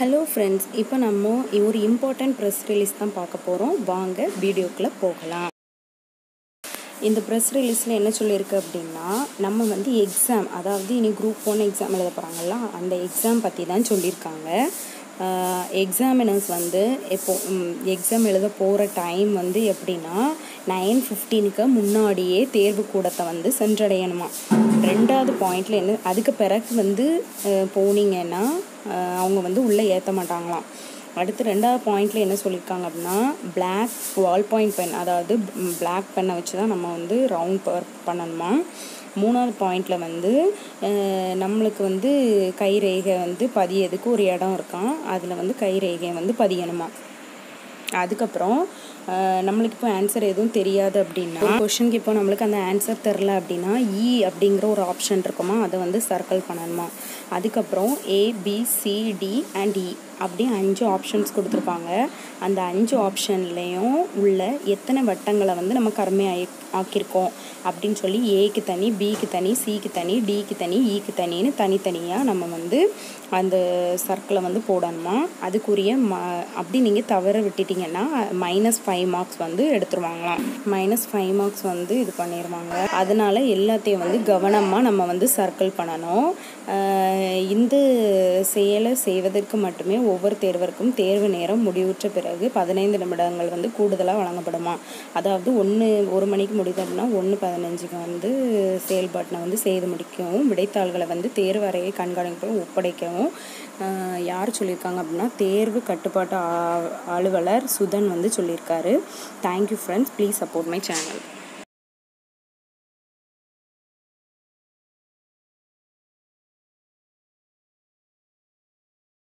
hello friends இப்போ நம்ம ஒரு இம்பார்ட்டண்ட் ப்ரெஸ் ரிலீஸ் தான் பார்க்க போகிறோம் வாங்க வீடியோக்குள்ளே போகலாம் இந்த ப்ரெஸ் ரிலீஸில் என்ன சொல்லியிருக்கு அப்படின்னா நம்ம வந்து எக்ஸாம் அதாவது இனி குரூப் ஒன் எக்ஸாம் எழுத போகிறாங்கல்ல அந்த எக்ஸாம் பற்றி தான் சொல்லியிருக்காங்க எக்ஸாமினர்ஸ் வந்து இப்போ எக்ஸாம் எழுத போகிற டைம் வந்து எப்படின்னா நைன் ஃபிஃப்டீனுக்கு முன்னாடியே தேர்வு கூடத்தை வந்து சென்றடையணுமா ரெண்டாவது பாயிண்டில் என்ன அதுக்கு பிறகு வந்து போனீங்கன்னா அவங்க வந்து உள்ளே ஏற்ற மாட்டாங்களாம் அடுத்து ரெண்டாவது பாயிண்டில் என்ன சொல்லியிருக்காங்க அப்படின்னா பிளாக் வால் பாயிண்ட் பென் அதாவது பிளாக் பென்னை வச்சு தான் நம்ம வந்து ரவுண்ட் ஒர்க் பண்ணணுமா மூணாவது பாயிண்டில் வந்து நம்மளுக்கு வந்து கைரேகை வந்து பதியதுக்கு ஒரு இடம் இருக்கான் அதில் வந்து கைரேகையை வந்து பதியணுமா அதுக்கப்புறம் நம்மளுக்கு இப்போ ஆன்சர் எதுவும் தெரியாது அப்படின்னா கொஷனுக்கு இப்போ நம்மளுக்கு அந்த ஆன்சர் தெரில அப்படின்னா இ அப்படிங்கிற ஒரு ஆப்ஷன் இருக்குமா அதை வந்து சர்க்கிள் பண்ணணுமா அதுக்கப்புறம் A B C D and E அப்படி அஞ்சு ஆப்ஷன்ஸ் கொடுத்துருப்பாங்க அந்த அஞ்சு ஆப்ஷன்லேயும் உள்ள எத்தனை வட்டங்களை வந்து நம்ம கருமை ஆகி ஆக்கியிருக்கோம் அப்படின்னு சொல்லி ஏக்கு தனி பிக்கு தனி சிக்கு தனி டிக்கு தனி ஈக்கு தனின்னு தனித்தனியாக நம்ம வந்து அந்த சர்க்கிளை வந்து போடணுமா அதுக்குரிய ம அப்படி நீங்கள் தவற விட்டுட்டிங்கன்னா மைனஸ் ஃபைவ் மார்க்ஸ் வந்து எடுத்துருவாங்களாம் மைனஸ் ஃபைவ் மார்க்ஸ் வந்து இது பண்ணிடுவாங்க அதனால எல்லாத்தையும் வந்து கவனமாக நம்ம வந்து சர்க்கிள் பண்ணணும் இந்த செயலை செய்வதற்கு மட்டுமே ஒவ்வொரு தேர்வருக்கும் தேர்வு நேரம் முடிவுற்ற பிறகு பதினைந்து நிமிடங்கள் வந்து கூடுதலாக வழங்கப்படுமா அதாவது ஒன்று ஒரு மணிக்கு முடியுது அப்படின்னா ஒன்று பதினஞ்சுக்கு வந்து செயல்பாட்டினை வந்து செய்து முடிக்கவும் விடைத்தாள்களை வந்து தேர்வு அறையை கண்காணிக்கவும் ஒப்படைக்கவும் யார் சொல்லியிருக்காங்க அப்படின்னா தேர்வு கட்டுப்பாட்டு ஆளுநர் சுதன் வந்து சொல்லியிருக்காரு thank you friends please support my channel